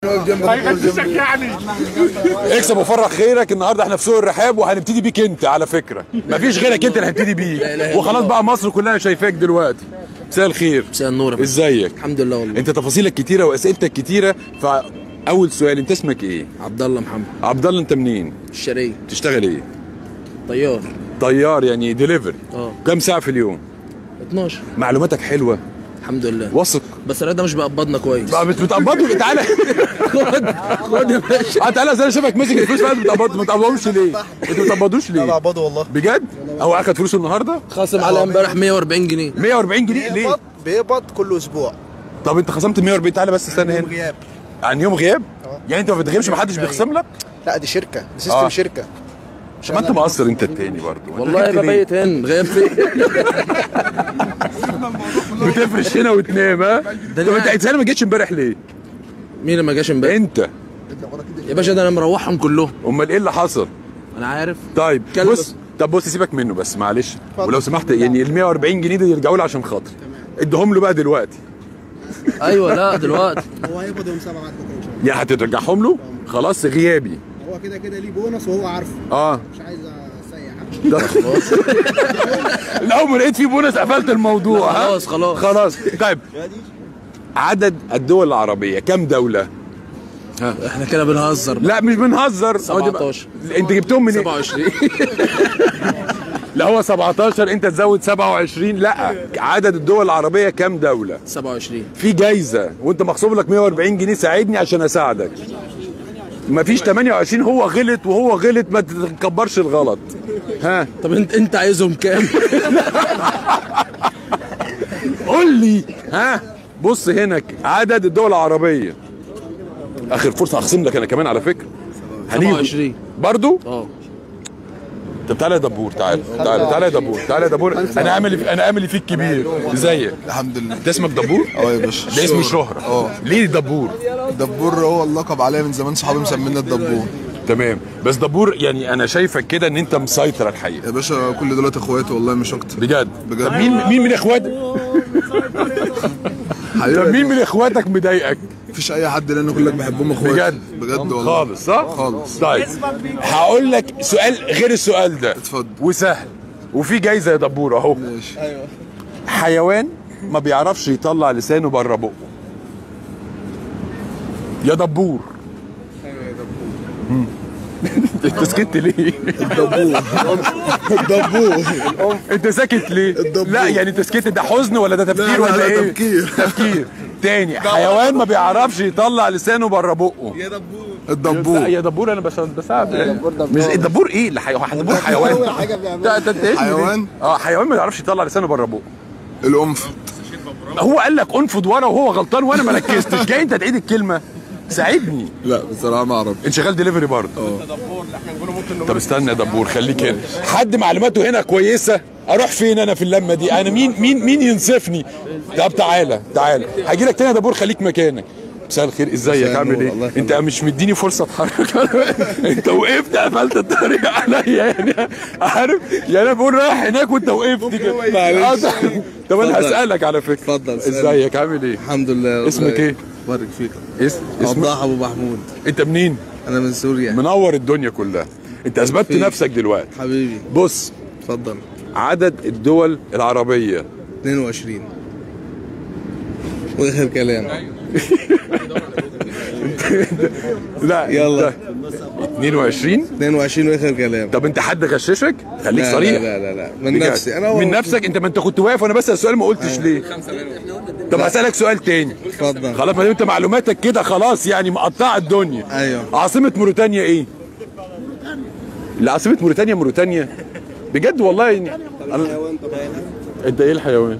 هيغششك يعني اكسب وفرغ خيرك النهارده احنا في سوق الرحاب وهنبتدي بيك انت على فكره مفيش غيرك انت اللي هنبتدي بيه وخلاص بقى مصر كلها شايفاك دلوقتي مساء الخير مساء النور يا فندم. ازيك الحمد لله والله انت تفاصيلك كتيره واسئلتك كتيره فاول سؤال انت اسمك ايه عبد الله محمد عبد الله انت منين الشرقية تشتغل ايه طيار طيار يعني ديليفري اه كم ساعه في اليوم 12 معلوماتك حلوه الحمد لله واثق بس الراجل ده مش بيقبضنا كويس بقى بت- بتقبضوا تعالى خد خد يا باشا اه تعالى زي شافك ماسك الفلوس بقى بتقبضوا ما بتقبضوش ليه؟ انتوا ما بتقبضوش لا ليه؟ بعبده والله بجد؟ هو اخد فلوسه النهارده؟ خاصم على امبارح 140 جنيه 140 جنيه ليه؟ بيقبض بيقبض كل اسبوع طب انت خصمت 140 تعالى بس استنى هنا غياب عن يوم غياب؟ يعني انت ما بتغيبش ما حدش بيخصم لك؟ لا دي شركه دي سيستم آه. شركه ما انت مقصر انت التاني برضه انت والله غبت ليه؟ ببيت هنا غايب فين بتفرش هنا وتنام ها؟ ده طب أنا- انت انسان ما جيتش امبارح ليه؟ مين اللي ما جاش امبارح انت يا باشا ده انا مروحهم كلهم امال ايه اللي حصل؟ انا عارف طيب كلب بص بس. طب بص سيبك منه بس معلش ولو سمحت يعني ال 140 جنيه دي يرجعوا لي عشان خاطري اديهم له بقى دلوقتي ايوه لا دلوقتي هو هيقبض يوم سبعة بعد بكره ان شاء الله يعني هترجعهم له؟ خلاص غيابي هو كده كده ليه بونص وهو عارفه اه مش عايز اسيح لو ما لقيت فيه بونص قفلت الموضوع ها؟ خلاص، خلاص. خلاص طيب عدد الدول العربية كم دولة؟ احنا كده بنهزر لا مش بنهزر 17. انت جبتهم من 27 لا هو 17 انت تزود 27 لا عدد الدول العربية كم دولة؟ 27 في جايزة وانت مخصوم لك 140 جنيه ساعدني عشان اساعدك مفيش 28 هو غلط وهو غلط ما تكبرش الغلط ها طب انت انت عايزهم كام؟ قول لي ها بص هنا عدد الدول العربية اخر فرصة هخصم لك انا كمان على فكرة هنيجي 27 برضو اه طب تعالى يا دبور تعالى تعالى تعالى يا دبور تعالى يا دبور انا املي انا املي فيك كبير ازيك الحمد لله ده اسمك دبور اه يا باشا ده اسمه شهرة اه ليه دبور دبور هو اللقب عليا من زمان صحابي مسمينا الدبور تمام بس دبور يعني انا شايفك كده ان انت مسيطر الحقيقة يا باشا كل دولت اخواتي والله مش اكتر بجد بجد. طب مين مين من اخواتك طب حبيبي مين من اخواتك مضايقك مفيش اي حد لان كلك بحبهم اخواتي بجد بجد والله خالص صح خالص. طيب هقول لك سؤال غير السؤال ده اتفضل. وسهل وفي جايزه يا دبور اهو ماشي حيوان ما بيعرفش يطلع لسانه بره بقه يا دبور مم. انت سكت ليه؟ الدبور انت ساكت ليه؟ الدبور. لا يعني انت سكت ده حزن ولا ده تفكير لا، لا، ولا لا، ايه؟ تفكير. تفكير تاني حيوان ما بيعرفش يطلع لسانه بره بقه لا الدبور يا دبور انا بس بساعد مش الدبور ايه اللي حي... دبور حيوان حاجه بيعملها ده انت ايه حيوان؟ اه حيوان ما يعرفش يطلع لسانه بره بقه الانف هو قال لك انفض ورا وهو غلطان وانا ما ركزتش جاي انت تعيد الكلمه ساعدني لا بصراحه ما اعرف انت شغال دليفري برضه طب استنى يا دبور خليك هنا حد معلوماته هنا كويسه اروح فين انا في اللمه دي انا مين مين مين ينصفني طب تعالى تعالى هاجي لك تاني يا دبور خليك مكانك مساء الخير ازيك مساء عامل النور، ايه الله انت مش مديني فرصه اتحرك انت وقفت قفلت الطريق عليا يعني عارف يعني انا بقول رايح هناك وانت وقفت كده معلش. آه، طب انا اتفضل. هسالك على فكره اتفضل، اسألني. ازيك عامل ايه الحمد لله اسمك ايه بارك فيك اسم اسمك وضاح ابو محمود انت منين انا من سوريا منور الدنيا كلها انت اثبتت فيك. نفسك دلوقتي حبيبي بص اتفضل عدد الدول العربية 22 واخر كلام لا يلا. انت 22 22 واخر كلام طب انت حد غششك خليك لا صريح لا لا لا من بجد. نفسي انا من نفسك انت ما انت كنت واقف وانا بسال سؤال ما قلتش ليه طب هسالك سؤال تاني اتفضل خلاص ما دام انت معلوماتك كده خلاص يعني مقطعه الدنيا ايوه عاصمة موريتانيا ايه؟ لا عاصمة موريتانيا موريتانيا بجد والله يعني أنا... انت ايه الحيوان؟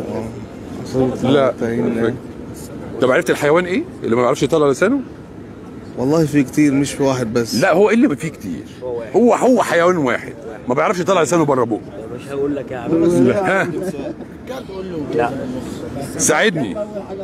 لا طب عرفت الحيوان ايه؟ اللي ما بيعرفش يطلع لسانه؟ والله في كتير مش في واحد بس لا هو ايه اللي فيه كتير؟ هو هو حيوان واحد ما بيعرفش يطلع لسانه بره بقه مش هقول لك يا عم ها لا ساعدني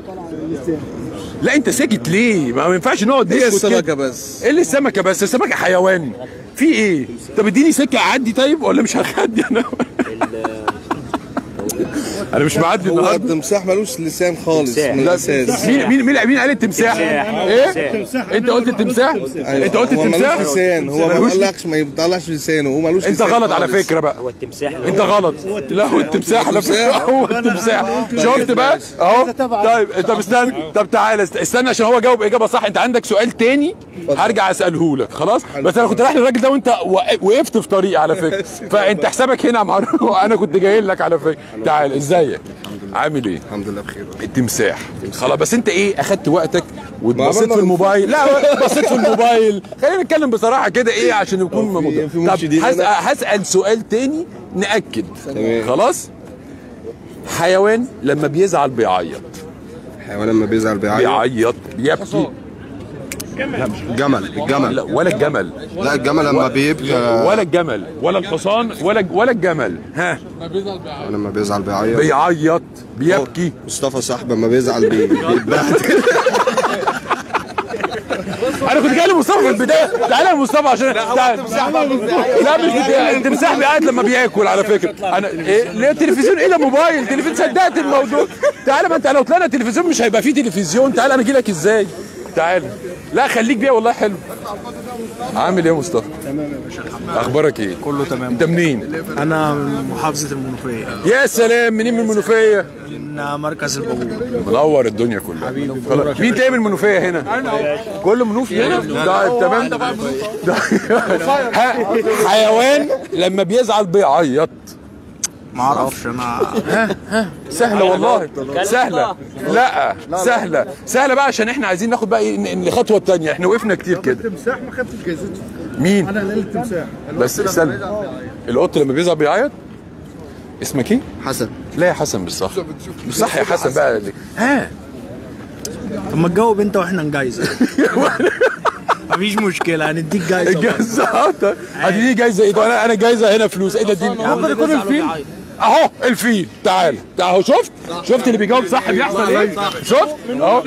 لا انت ساكت ليه؟ ما ينفعش نقعد هي نسكت كده. السمكه بس ايه اللي السمكه بس السمكه حيوان في ايه طب اديني سكه اعدي طيب ولا مش هتعدي انا انا مش معدي هو النهارده التمساح ملوش لسان خالص تمساح. من لا الاساس مين مين مين مين قال التمساح؟ ايه؟ انت قلت التمساح؟ انت قلت هو التمساح؟ ملوش لسان هو ما ملوش- بيطلعش ما بيطلعش لسانه هو ملوش انت لسان غلط على خالص. فكره بقى هو التمساح انت غلط لا هو التمساح على فكره هو التمساح شفت بقى اهو طيب انت مستني طب تعالى است- استنى عشان هو جاوب اجابه صح انت عندك سؤال تاني هرجع اساله لك خلاص بس انا كنت رايح للراجل ده وانت وق- وقفت في طريق على فكره فانت حسابك هنا يا معروف انا كنت جاي لك على فكره تعال ازيك عامل ايه الحمد لله بخير التمساح خلاص بس انت ايه اخدت وقتك وبصيت عملنا في الموبايل لا بصيت في الموبايل خلينا نتكلم بصراحه كده ايه عشان يكون في- موضوع في طب مرشدين هسأل, هنا. هسال سؤال تاني ناكد تمام. خلاص حيوان لما بيزعل بيعيط حيوان لما بيزعل بيعيط بيعيط بيبكي جمل الجمل لا ولا الجمل لا الجمل لما بيبكي ولا الجمل ولا الحصان ولا ولا الجمل ها لما بيزعل بيعيط بيعيط بيبكي مصطفى صاحبي لما بيزعل بي- بيتبهدل انا كنت جاي لمصطفى في البدايه تعالى يا مصطفى عشان تعال لا مش بتاع التمساح بيقعد لما بياكل على فكره انا ايه ليه التلفزيون ايه ده موبايل تلفزيون صدقت الموضوع تعالى ما انت لو طلعنا تلفزيون مش هيبقى فيه تلفزيون تعالى انا اجي لك ازاي تعالى لا خليك بيها والله حلو عامل ايه يا مصطفى تمام يا باشا اخبارك ايه كله تمام انت منين انا من محافظه المنوفيه يا سلام منين من المنوفيه من مركز البابور منور الدنيا كلها خلاص. مين تاني من المنوفيه هنا؟ كله منوفي هنا؟ ده تمام ده- ها، حيوان لما بيزعل بيعيط ما اعرفش انا سهله والله سهله لا سهله سهله بقى عشان احنا عايزين ناخد بقى ايه ن- الخطوه الثانيه احنا وقفنا كتير كده التمساح ما خدتش جايزته مين انا ليله التمساح بس استنى القط لما بيزعل بيعيط اسمك ايه حسن لا يا حسن بالصح بالصح يا حسن بقى ها طب ما تجاوب انت واحنا نجايزه مفيش مشكله هنديك جايزه الجائزه اه طيب. اديني جايزه ايه ده انا انا جايزه هنا فلوس ايه ده اديني ممكن يكون الفيل اهو الفيل تعال تعال اهو شفت شفت اللي بيجاوب صح بيحصل ايه شفت اهو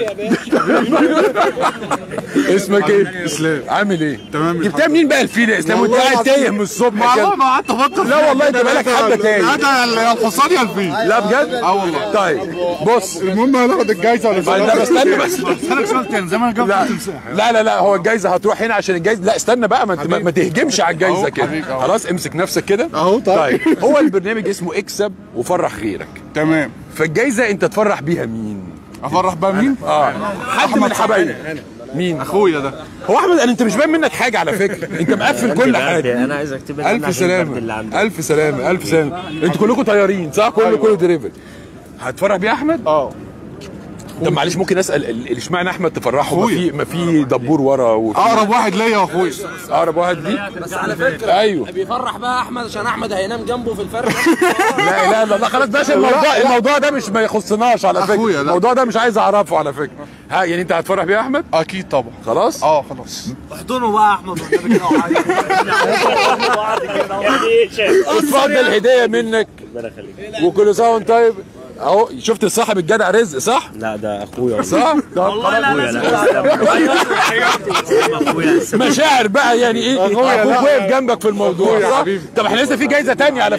اسمك ايه اسلام عامل ايه تمام جبتها منين بقى الفيل يا اسلام وانت قاعد تايه من الصبح كده ما قعدت افكر لا والله انت بقالك حبه تايه ده الحصان يا الفيل لا بجد اه والله طيب بص المهم هناخد الجايزه ولا طيب لا استنى بس اسالك سؤال تاني زي ما انا جبت لا التمساح لا لا لا هو الجايزه هتروح هنا عشان الجايزه لا استنى بقى ما, انت ما, ما تهجمش على الجايزه أهو كده حبيبي، أهو. خلاص امسك نفسك كده أهو طيب. طيب هو البرنامج اسمه اكسب وفرح غيرك تمام فالجايزه انت تفرح بيها مين افرح بقى مين؟ اه حد من حبايبك مين اخويا ده هو احمد انا انت مش باين منك حاجه على فكره انت مقفل كل حاجه انا عايز اكتبها لنا الف عشان البرد اللي سلامه عندي الف سلامه الف سلامه انتوا كلكم طيارين صح كله كله دريفل هتفرح بيه احمد اه طب معلش ممكن اسال ال- ال- اشمعنى احمد تفرحه ما أخويا. في ما في دبور ورا وفي اقرب واحد ليا يا اخويا اقرب واحد ليك بس على فكره ايوه بيفرح بقى احمد عشان احمد هينام جنبه في الفرق لا لا لا, لا خلاص باشا الموضوع الموضوع ده مش ما يخصناش على فكره أخويا، لا. الموضوع ده مش عايز اعرفه على فكره ها يعني انت هتفرح بيه يا احمد اكيد طبعا خلاص اه خلاص احضنه بقى احمد والنبي كده وعيط. اتفضل هديه منك وكل سنه وانت طيب اهو شفت صاحب الجدع رزق صح لا ده اخويا صح طب مشاعر بقى يعني ايه اخوك واقف جنبك في الموضوع صح طب احنا لسه في جايزه تانية على